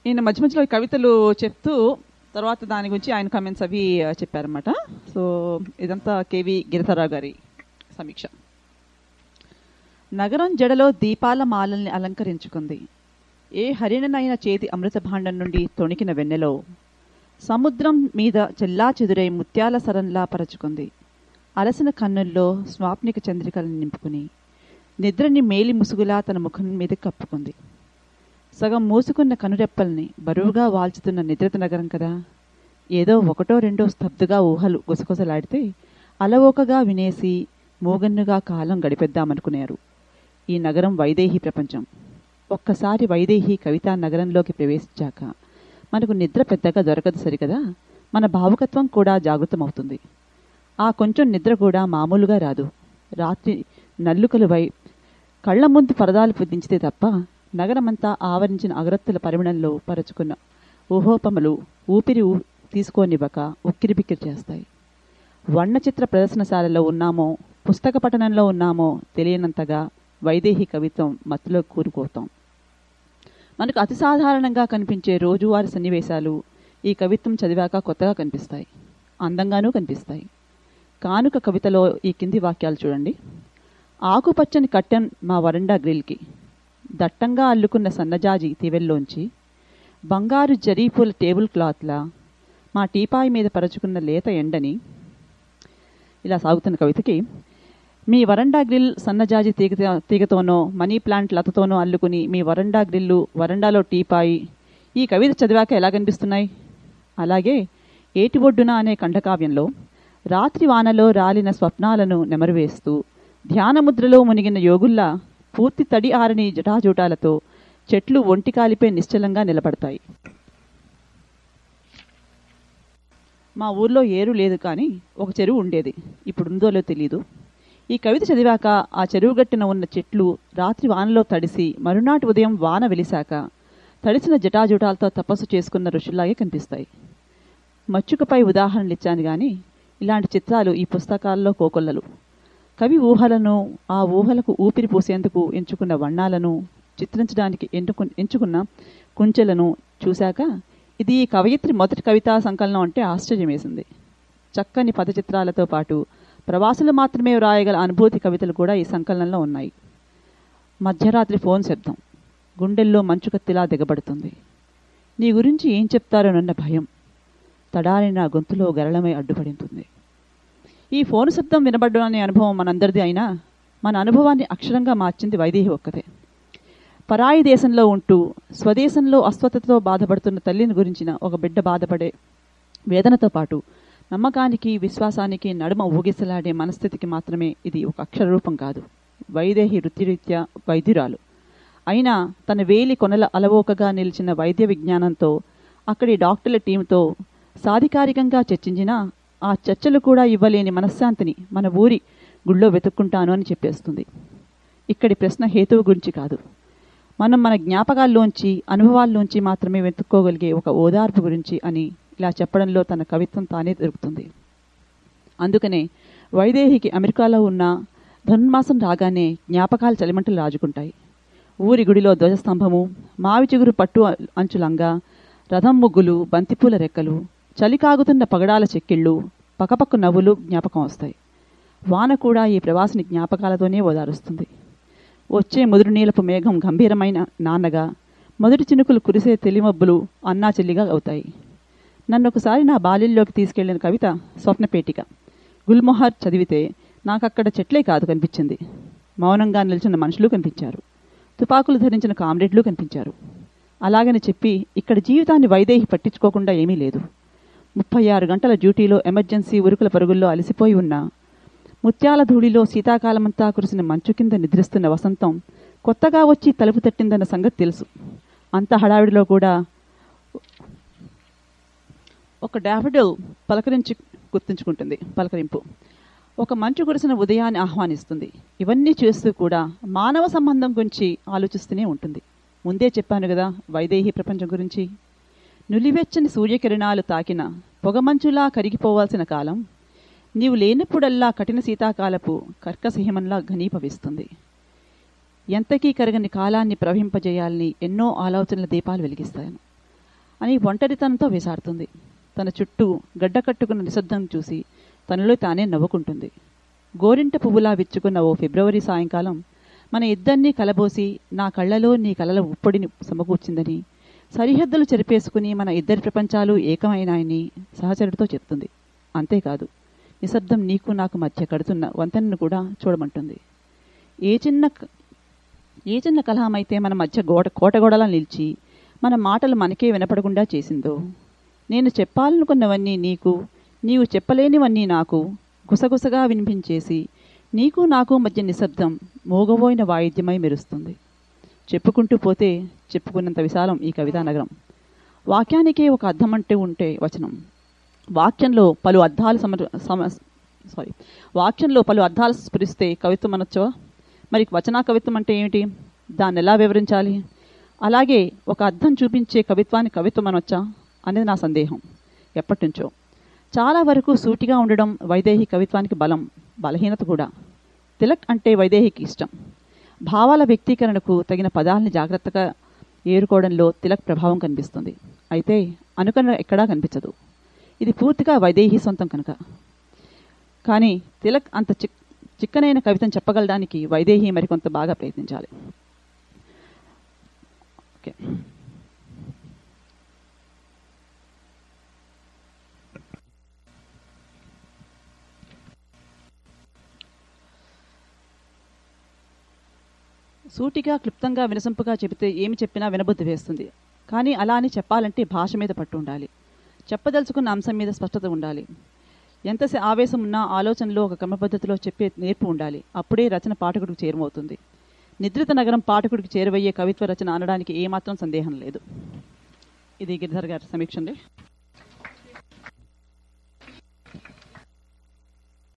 ఈయన మధ్య మధ్యలో ఈ కవితలు చెప్తూ తర్వాత దాని గురించి ఆయన కమెంట్స్ అవి ఆ, చెప్పారన్నమాట సో ఇదంతా కేవి గిరిధరరావు గారి సమీక్ష నగరం జడలో దీపాల మాలల్ని అలంకరించుకుంది ఏ హరిణనైన చేతి అమృత భాండం నుండి తొణికిన వెన్నెలో సముద్రం మీద చెల్లా చెదురై ముత్యాల సరంలా పరచుకుంది అలసిన కన్నుల్లో స్వాప్నిక చంద్రికలను నింపుకుని నిద్రని మేలి ముసుగులా తన ముఖం మీద కప్పుకుంది సగం మూసుకున్న కనురెప్పల్ని బరువుగా వాల్చుతున్న నిద్రత నగరం కదా ఏదో ఒకటో రెండో స్తబ్దుగా ఊహలు గుసగుసలాడితే అలవోకగా వినేసి మూగన్నుగా కాలం గడిపెద్దామనుకున్నారు ఈ నగరం వైదేహి ప్రపంచం ఒక్కసారి వైదేహి కవితా నగరంలోకి ప్రవేశించాక మనకు నిద్ర పెద్దగా దొరకదు సరికదా మన భావుకత్వం కూడా జాగృతమవుతుంది ఆ కొంచెం నిద్ర కూడా మామూలుగా రాదు రాత్రి నల్లుకలువై కళ్ళ ముందు పరదాలు పుద్దించితే తప్ప నగరమంతా ఆవరించిన అగరత్తుల పరిమళంలో పరుచుకున్న ఊహోపములు ఊపిరి ఊ- తీసుకోనివ్వక ఉక్కిరిబిక్కిరి చేస్తాయి వర్ణచిత్ర ప్రదర్శనశాలలో ఉన్నామో పుస్తక పఠనంలో ఉన్నామో తెలియనంతగా వైదేహి కవిత్వం మత్తులో కూరుకోతాం మనకు అతి సాధారణంగా కనిపించే రోజువారీ సన్నివేశాలు ఈ కవిత్వం చదివాక కొత్తగా కనిపిస్తాయి అందంగానూ కనిపిస్తాయి కానుక కవితలో ఈ కింది వాక్యాలు చూడండి ఆకుపచ్చని కట్టెన్ మా వరండా గ్రిల్కి దట్టంగా అల్లుకున్న సన్నజాజి తీవెల్లోంచి బంగారు జరీపూల టేబుల్ క్లాత్లా మా టీపాయి మీద పరుచుకున్న లేత ఎండని ఇలా సాగుతున్న కవితకి మీ వరండా గ్రిల్ సన్నజాజి తీగ తీగతోనో మనీ ప్లాంట్ లతతోనో అల్లుకుని మీ వరండా గ్రిల్లు వరండాలో టీపాయి ఈ కవిత చదివాక ఎలా కనిపిస్తున్నాయి అలాగే ఏటి ఒడ్డున అనే ఖండకావ్యంలో రాత్రి వానలో రాలిన స్వప్నాలను నెమరువేస్తూ ధ్యానముద్రలో మునిగిన యోగుల్లా పూర్తి తడి ఆరని జటాజూటాలతో చెట్లు ఒంటి కాలిపై నిశ్చలంగా నిలబడతాయి మా ఊర్లో ఏరు లేదు కానీ ఒక చెరువు ఉండేది ఇప్పుడు ఉందో లేదో తెలీదు ఈ కవిత చదివాక ఆ చెరువు గట్టున ఉన్న చెట్లు రాత్రి వానలో తడిసి మరునాటి ఉదయం వాన వెలిశాక తడిసిన జటాజుటాలతో తపస్సు చేసుకున్న ఋషుల్లాగే కనిపిస్తాయి మచ్చుకపై ఉదాహరణలు ఇచ్చాను గాని ఇలాంటి చిత్రాలు ఈ పుస్తకాల్లో కోకొల్లలు కవి ఊహలను ఆ ఊహలకు ఊపిరి పోసేందుకు ఎంచుకున్న వర్ణాలను చిత్రించడానికి ఎంచుకు ఎంచుకున్న కుంచెలను చూశాక ఇది ఈ కవయిత్రి మొదటి కవితా సంకలనం అంటే ఆశ్చర్యం వేసింది చక్కని పదచిత్రాలతో పాటు ప్రవాసులు మాత్రమే వ్రాయగల అనుభూతి కవితలు కూడా ఈ సంకలనంలో ఉన్నాయి మధ్యరాత్రి ఫోన్ శబ్దం గుండెల్లో మంచు కత్తిలా దిగబడుతుంది నీ గురించి ఏం చెప్తారోనన్న భయం తడారి నా గొంతులో గరళమై అడ్డుపడింటుంది ఈ ఫోన్ శబ్దం వినబడ్డం అనే అనుభవం మనందరిది అయినా మన అనుభవాన్ని అక్షరంగా మార్చింది వైదేహి ఒక్కతే పరాయి దేశంలో ఉంటూ స్వదేశంలో అస్వస్థతతో బాధపడుతున్న తల్లిని గురించిన ఒక బిడ్డ బాధపడే వేదనతో పాటు నమ్మకానికి విశ్వాసానికి నడుమ ఊగిసలాడే మనస్థితికి మాత్రమే ఇది ఒక అక్షర రూపం కాదు వైదేహి వృత్తిరీత్యా వైద్యురాలు అయినా తన వేలి కొనల అలవోకగా నిలిచిన వైద్య విజ్ఞానంతో అక్కడి డాక్టర్ల టీంతో సాధికారికంగా చర్చించినా ఆ చర్చలు కూడా ఇవ్వలేని మనశ్శాంతిని మన ఊరి గుళ్ళో వెతుక్కుంటాను అని చెప్పేస్తుంది ఇక్కడి ప్రశ్న హేతువు గురించి కాదు మనం మన జ్ఞాపకాల్లోంచి అనుభవాల్లోంచి మాత్రమే వెతుక్కోగలిగే ఒక ఓదార్పు గురించి అని ఇలా చెప్పడంలో తన కవిత్వం తానే దొరుకుతుంది అందుకనే వైదేహికి అమెరికాలో ఉన్న ధనుర్మాసం రాగానే జ్ఞాపకాలు చలిమంటలు రాజుకుంటాయి ఊరి గుడిలో ధ్వజస్తంభము మావి చిగురు పట్టు అంచులంగా రథం ముగ్గులు బంతిపూల రెక్కలు చలి కాగుతున్న పగడాల చెక్కిళ్ళు పకపక్కు నవ్వులు జ్ఞాపకం వస్తాయి వాన కూడా ఈ ప్రవాసిని జ్ఞాపకాలతోనే ఓదారుస్తుంది వచ్చే ముదురు నీలపు మేఘం గంభీరమైన నాన్నగా మొదటి చినుకులు కురిసే తెలిమబ్బులు అన్నా చెల్లిగా అవుతాయి నన్ను ఒకసారి నా బాల్యంలోకి తీసుకెళ్లిన కవిత స్వప్నపేటిక గుల్మొహర్ చదివితే నాకక్కడ చెట్లే కాదు కనిపించింది మౌనంగా నిలిచిన మనుషులు కనిపించారు తుపాకులు ధరించిన కామ్రేడ్లు కనిపించారు అలాగని చెప్పి ఇక్కడ జీవితాన్ని వైదేహి పట్టించుకోకుండా ఏమీ లేదు ముప్పై ఆరు గంటల డ్యూటీలో ఎమర్జెన్సీ ఉరుకుల పరుగుల్లో అలసిపోయి ఉన్న ముత్యాల ధూళిలో శీతాకాలమంతా కురిసిన మంచు కింద నిద్రిస్తున్న వసంతం కొత్తగా వచ్చి తలుపు తట్టిందన్న సంగతి తెలుసు అంత హడావిడిలో కూడా ఒక డాఫడిల్ పలకరించి గుర్తుంచుకుంటుంది పలకరింపు ఒక మంచు కురిసిన ఉదయాన్ని ఆహ్వానిస్తుంది ఇవన్నీ చేస్తూ కూడా మానవ సంబంధం గురించి ఆలోచిస్తూనే ఉంటుంది ముందే చెప్పాను కదా వైదేహి ప్రపంచం గురించి నులివెచ్చని సూర్యకిరణాలు తాకిన పొగమంచులా కరిగిపోవాల్సిన కాలం నీవు లేనప్పుడల్లా కఠిన శీతాకాలపు కర్కసహిమంలా ఘనీభవిస్తుంది ఎంతకీ కరగని కాలాన్ని ప్రవహింపజేయాలని ఎన్నో ఆలోచనల దీపాలు వెలిగిస్తాను అని ఒంటరితనంతో వేసాడుతుంది తన చుట్టూ గడ్డ కట్టుకున్న నిశ్శబ్దం చూసి తనలో తానే నవ్వుకుంటుంది గోరింట పువ్వులా విచ్చుకున్న ఓ ఫిబ్రవరి సాయంకాలం మన ఇద్దరినీ కలబోసి నా కళ్ళలో నీ కలల ఉప్పొడిని సమకూర్చిందని సరిహద్దులు చెరిపేసుకుని మన ఇద్దరి ప్రపంచాలు ఏకమైనాయని సహచరుడితో చెప్తుంది అంతేకాదు నిశ్శబ్దం నీకు నాకు మధ్య కడుతున్న వంతెనను కూడా చూడమంటుంది ఏ చిన్న క- ఏ చిన్న కలహమైతే మన మధ్య గోడ కోటగోడలా నిలిచి మన మాటలు మనకే వినపడకుండా చేసిందో నేను చెప్పాలనుకున్నవన్నీ నీకు నీవు చెప్పలేనివన్నీ నాకు గుసగుసగా వినిపించేసి నీకు నాకు మధ్య నిశ్శబ్దం మోగబోయిన వాయిద్యమై మెరుస్తుంది చెప్పుకుంటూ పోతే చెప్పుకున్నంత విశాలం ఈ కవితా నగరం వాక్యానికే ఒక అర్థం అంటే ఉంటే వచనం వాక్యంలో పలు అర్థాలు సమర్ సమ సారీ వాక్యంలో పలు అర్థాలు స్ఫురిస్తే కవిత్వం అనొచ్చా మరి వచనా కవిత్వం అంటే ఏమిటి దాన్ని ఎలా వివరించాలి అలాగే ఒక అర్థం చూపించే కవిత్వాన్ని కవిత్వం అనొచ్చా అనేది నా సందేహం ఎప్పటి నుంచో చాలా వరకు సూటిగా ఉండడం వైదేహి కవిత్వానికి బలం బలహీనత కూడా తిలక్ అంటే వైదేహికి ఇష్టం భావాల వ్యక్తీకరణకు తగిన పదాలని జాగ్రత్తగా ఏరుకోవడంలో తిలక్ ప్రభావం కనిపిస్తుంది అయితే అనుకరణ ఎక్కడా కనిపించదు ఇది పూర్తిగా వైదేహి సొంతం కనుక కానీ తిలక్ అంత చిక్ చిక్కనైన కవితను చెప్పగలడానికి వైదేహి మరికొంత బాగా ప్రయత్నించాలి ఓకే సూటిగా క్లుప్తంగా వినసొంపుగా చెబితే ఏమి చెప్పినా వినబుద్ధి వేస్తుంది కానీ అలా అని చెప్పాలంటే భాష మీద పట్టు ఉండాలి చెప్పదలుచుకున్న అంశం మీద స్పష్టత ఉండాలి ఎంత ఆవేశం ఉన్నా ఆలోచనలో ఒక క్రమపద్ధతిలో చెప్పే నేర్పు ఉండాలి అప్పుడే రచన పాఠకుడికి చేరుమవుతుంది నిద్రిత నగరం పాఠకుడికి చేరువయ్యే కవిత్వ రచన అనడానికి ఏమాత్రం సందేహం లేదు ఇది గిరిధర్ గారి సమీక్ష అండి